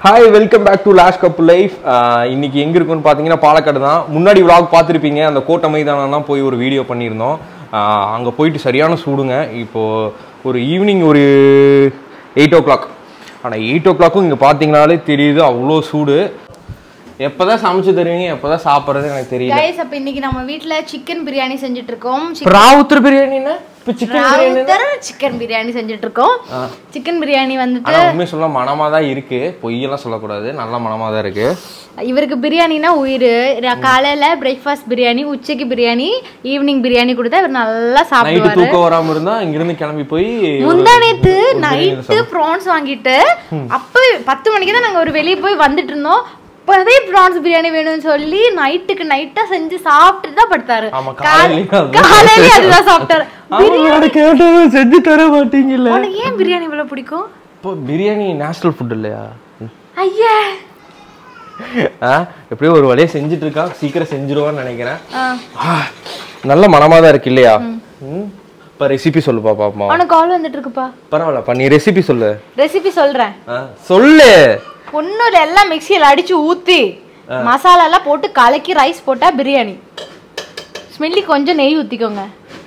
Hi welcome back to last cup life இன்னைக்கு எங்க இருக்குன்னு பார்த்தீங்கன்னா பாலக்காடு தான் முன்னாடி vlog பார்த்துருப்பீங்க அந்த கோட்டை மைதானம் தான் போய் ஒரு வீடியோ பண்ணியிருந்தோம் ஆஹ் அங்க போயிட்டு சரியான சூடுங்க இப்போ ஒரு ஈவினிங் ஒரு எயிட் ஓ கிளாக் ஆனால் எயிட் ஓ கிளாக்கும் இங்கே பார்த்தீங்கனாலே தெரியுது அவ்வளோ சூடு எப்போதான் சமைச்சு தருவீங்க எப்போதான் சாப்பிட்றது எனக்கு தெரியல கைஸ் அப்ப இன்னைக்கு நம்ம வீட்ல சிக்கன் பிரியாணி செஞ்சுட்டு இருக்கோம் இப்போ ராவுத்தர் பிரியாணின்னா இப்போ சிக்கன் பிரியாணி சிக்கன் பிரியாணி செஞ்சுட்டு இருக்கோம் சிக்கன் பிரியாணி வந்துட்டு ஆனால் உண்மை சொல்ல மனமாக தான் இருக்கு பொய்யெல்லாம் சொல்லக்கூடாது நல்ல மனமாக தான் இருக்கு இவருக்கு பிரியாணினா உயிர் காலையில பிரேக்ஃபாஸ்ட் பிரியாணி உச்சைக்கு பிரியாணி ஈவினிங் பிரியாணி கொடுத்தா இவர் நல்லா நைட்டு சாப்பிடுவாரு தூக்கம் வராம இருந்தா இங்கிருந்து கிளம்பி போய் முந்தா நேத்து நைட்டு ப்ரான்ஸ் வாங்கிட்டு அப்ப பத்து மணிக்கு தான் நாங்க ஒரு வெளியே போய் வந்துட்டு இருந்தோம் இப்பவே ப்ரான்ஸ் பிரியாணி வேணும்னு சொல்லி நைட்டுக்கு நைட்டா செஞ்சு சாப்பிட்டு தான் படுத்தாரு ஆமா, காலை- காலையிலயும் அதுதான் காலையிலயும் அதுதான் சாப்பிட்டாரு அவங்களோட கேட்டதை செஞ்சு தர மாட்டீங்கல்ல உனக்கு ஏன் பிரியாணி இவ்வளவு பிடிக்கும் இப்போ பிரியாணி நேஷனல் ஃபுட் இல்லையா ஐயா ஆ எப்படியோ ஒரு வழியா செஞ்சுட்டு இருக்கான் சீக்கிரம் செஞ்சிருவான்னு நினைக்கிறேன் ஆ. ஆ, நல்ல மனமா தான் இருக்கு இல்லையா ம். இப்ப ரெசிபி சொல்லுப்பா பாப்பா உனக்கு கால் வந்துட்டு இருக்குப்பா பரவாயில்லப்பா நீ ரெசிபி சொல்லு ரெசிபி சொல்றேன் ஆ, சொல்லு ஒன்னும் இல்ல எல்லாம் மிக்சியில் அடிச்சு ஊத்தி மசாலா எல்லாம் போட்டு கலக்கி ரைஸ் போட்டா பிரியாணி ஸ்மெல்லி கொஞ்சம் நெய் ஊத்திக்கோங்க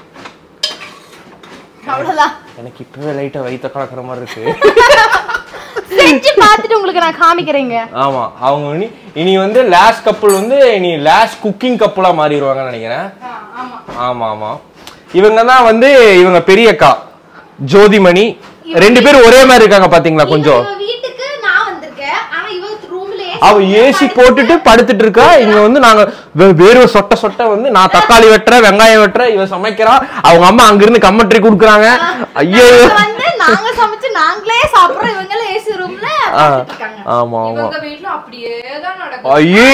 அவ்வளவுதான் எனக்கு இப்பவே லைட்டா வயித்த கலக்கிற மாதிரி இருக்கு செஞ்சு பார்த்துட்டு உங்களுக்கு நான் காமிக்கிறேங்க ஆமா அவங்க இனி இனி வந்து லாஸ்ட் கப்புள் வந்து இனி லாஸ்ட் குக்கிங் கப்புலா மாறிடுவாங்கன்னு நினைக்கிறேன் ஆமா ஆமா இவங்க தான் வந்து இவங்க பெரியக்கா ஜோதிமணி ரெண்டு பேரும் ஒரே மாதிரி இருக்காங்க பாத்தீங்களா கொஞ்சம் இவ வீட்டுக்கு நான் வந்திருக்கேன் ஆனா இவ ரூம்லயே அவ ஏசி போட்டுட்டு படுத்துட்டு இருக்கா இங்க வந்து நாங்க வே- வேர்வை சொட்ட சொட்ட வந்து நான் தக்காளி வெட்டுறேன் வெங்காயம் வெட்டுறேன் இவ சமைக்கிறா அவங்க அம்மா அங்கிருந்து கம்மட்ரி குடுக்குறாங்க ஐயோ வந்து நாங்க சமைச்சு நாங்களே சாப்பிடுறோம் இவங்க எல்லாம் ஏசி ரூம்ல இருக்காங்க ஆமா ஆமா இவங்க வீட்ல அப்படியே தான் நடக்கும் ஐயே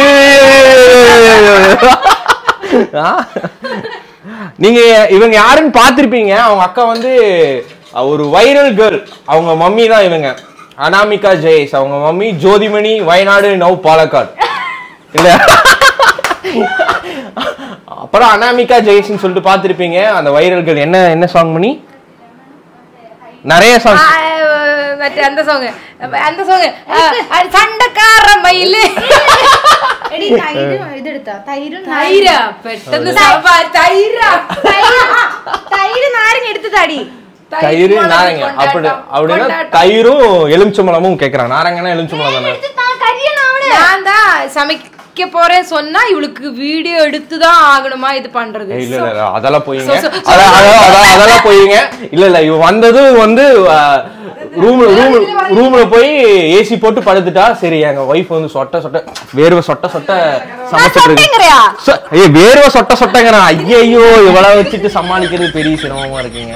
ஆ? நீங்க இவங்க யாருன்னு பார்த்திருப்பீங்க அவங்க அக்கா வந்து அஹ், ஒரு வைரல் கேர்ள் அவங்க மம்மி தான் இவங்க அனாமிகா ஜெயேஷ் அவங்க மம்மி ஜோதிமணி வயநாடு நவ் பாலக்காடு இல்ல அப்புறம் அனாமிகா ஜெயேஷ்னு சொல்லிட்டு பார்த்திருப்பீங்க அந்த வைரல் கேர்ள் என்ன என்ன சாங் பண்ணி நிறைய சாங் மற்ற அந்த சாங் அந்த சாங் சண்டைக்கார மயிலு எடி தயிர் இது எடுத்தா தயிர் தயிரா பெட்டன்னு சாப்பாடு தயிரா தயிர் நாரங்க எடுத்து தாடி தயிர் நாரங்க அப்படி அப்படின்னா தயிரும் எலுமிச்சம்பழமும் கேக்குறான் நாரங்கன்னா எலுமிச்சம்பழம் தானே எடுத்து தான் கரியணும் அவனு நான் தான் சமைக்க போறேன் சொன்னா இவளுக்கு வீடியோ எடுத்து தான் ஆகணுமா இது பண்றது ஏய், இல்ல இல்ல இல்ல, அதெல்லாம் போயிங்க so- so- அதான், அதான், அதான், அதெல்லாம் போயிங்க இல்ல இல்ல இவ வந்ததும் வந்து ரூம்ல ரூம் ரூம்ல போய் ஏசி போட்டு படுத்துட்டா சரி எங்க ஒய்ஃப் வந்து சொட்ட சொட்ட வேர்வை சொட்ட சொட்ட சமைச்சிட்டு இருக்கு சொட்டேங்கிறியா? சொ- ஏய் வேர்வை சொட்ட சொட்டங்கிறான் ஐயையோ இவ்வளவு வச்சுட்டு சமாளிக்கிறது பெரிய சிரமமா இருக்குங்க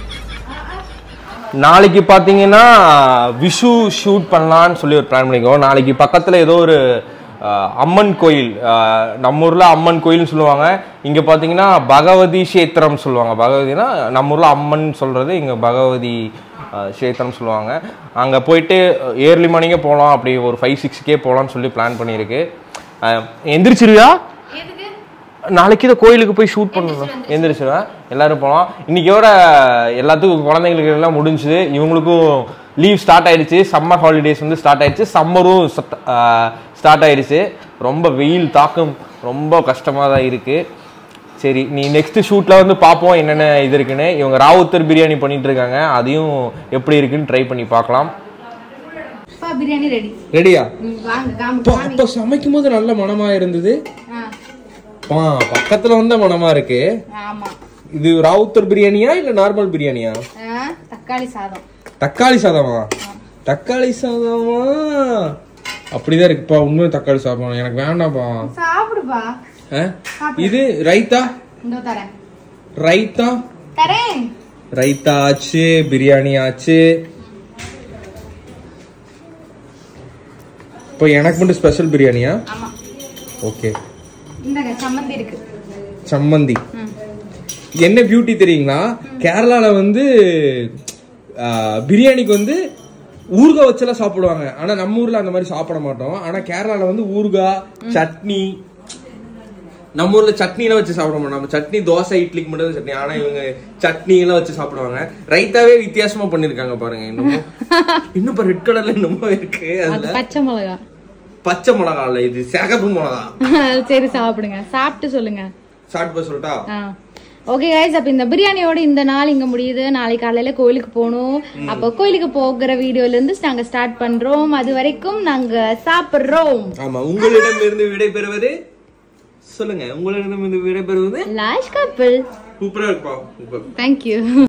நாளைக்கு பார்த்தீங்கன்னா விஷு ஷூட் பண்ணலான்னு சொல்லி ஒரு பிளான் பண்ணிக்கோம் நாளைக்கு பக்கத்தில் ஏதோ ஒரு அஹ், அம்மன் கோயில் அஹ், நம்ம ஊரில் அம்மன் கோயில்னு சொல்லுவாங்க இங்கே பார்த்தீங்கன்னா பகவதி கஷேத்திரம் சொல்லுவாங்க பகவதினா நம்ம ஊரில் அம்மன் சொல்கிறது இங்கே பகவதி அஹ், கஷேத்திரம் சொல்லுவாங்க அங்கே போயிட்டு ஏர்லி மார்னிங்கே போகலாம் அப்படி ஒரு ஃபைவ் சிக்ஸ்க்கே போகலான்னு சொல்லி பிளான் பண்ணியிருக்கு அஹ், எந்திரிச்சிருவியா நாளைக்கு இதை கோயிலுக்கு போய் ஷூட் பண்ணணும் எந்திரிச்சிருவேன் எல்லாரும் போகலாம் இன்னைக்கோட எல்லாத்துக்கும் குழந்தைங்களுக்கு எல்லாம் முடிஞ்சுது இவங்களுக்கும் லீவ் ஸ்டார்ட் ஆயிடுச்சு சம்மர் ஹாலிடேஸ் வந்து ஸ்டார்ட் ஆயிடுச்சு சம்மரும் ஸ்டார்ட் ஆயிடுச்சு ரொம்ப வெயில் தாக்கம் ரொம்ப கஷ்டமாக தான் இருக்கு சரி நீ நெக்ஸ்ட் ஷூட்ல வந்து பார்ப்போம் என்னென்ன இது இருக்குன்னு இவங்க ராவுத்தர் பிரியாணி பண்ணிட்டு இருக்காங்க அதையும் எப்படி இருக்குன்னு ட்ரை பண்ணி பார்க்கலாம் பிரியாணி ரெடி ரெடியா வாங்க காமி அப்போ சமைக்கும் போது நல்ல மனமா இருந்தது பக்கத்துல வந்த மனமா இருக்கு ஆமா இது ராவுத்தர் பிரியாணியா இல்ல நார்மல் பிரியாணியா ஆ, தக்காளி சாதம் தக்காளி சாதமா தக்காளி சாதமா அப்படிதான் இருக்குப்பா உண்மை தக்காளி சாதம் எனக்கு வேண்டாம்ப்பா சாப்பிடுப்பா ஆ? இது ரைத்தா இந்த தரேன் ரைத்தா தரேன் ரைத்தா ஆச்சு பிரியாணி ஆச்சு இப்போ எனக்கு மட்டும் ஸ்பெஷல் பிரியாணியா ஆமா ஓகே இந்தாங்க சம்மந்தி இருக்கு சம்மந்தி என்ன பியூட்டி தெரியுங்களா கேரளால வந்து ஆ, பிரியாணிக்கு வந்து ஊறுகாய் வச்செல்லாம் சாப்பிடுவாங்க ஆனா நம்ம ஊர்ல அந்த மாதிரி சாப்பிட மாட்டோம் ஆனா கேரளால வந்து ஊறுகாய் சட்னி நம்ம ஊர்ல சட்னி எல்லாம் வச்சு சாப்பிட மாட்டோம் நம்ம சட்னி தோசை இட்லிக்கு மட்டும் தான் சட்னி ஆனா இவங்க சட்னி எல்லாம் வச்சு சாப்பிடுவாங்க ரைத்தாவே வித்தியாசமா பண்ணிருக்காங்க பாருங்க இன்னமும் இன்னும் இப்ப ரெட் கலர்ல இன்னமும் இருக்கு அது அதுல பச்சை மிளகா பச்சை மிளகா இல்ல இது சிகப்பு மிளகா சரி சாப்பிடுங்க சாப்பிட்டு சொல்லுங்க ஸ்டார்ட் பண்ண சொல்லட்டா ஓகே கைஸ் அப்ப இந்த பிரியாணியோட இந்த நாள் இங்க முடியுது நாளைக்கு காலையில கோயிலுக்கு போகணும் அப்போ கோயிலுக்கு போகிற வீடியோல இருந்து நாங்க ஸ்டார்ட் பண்றோம் அது வரைக்கும் நாங்க சாப்பிடுறோம் ஆமா உங்களிடம் இருந்து விடைபெறுவது சொல்லுங்க உங்களிடம் இருந்து விடைபெறுவது லாஷ் கப்பிள் சூப்பரா இருப்பா சூப்பர் தேங்க்யூ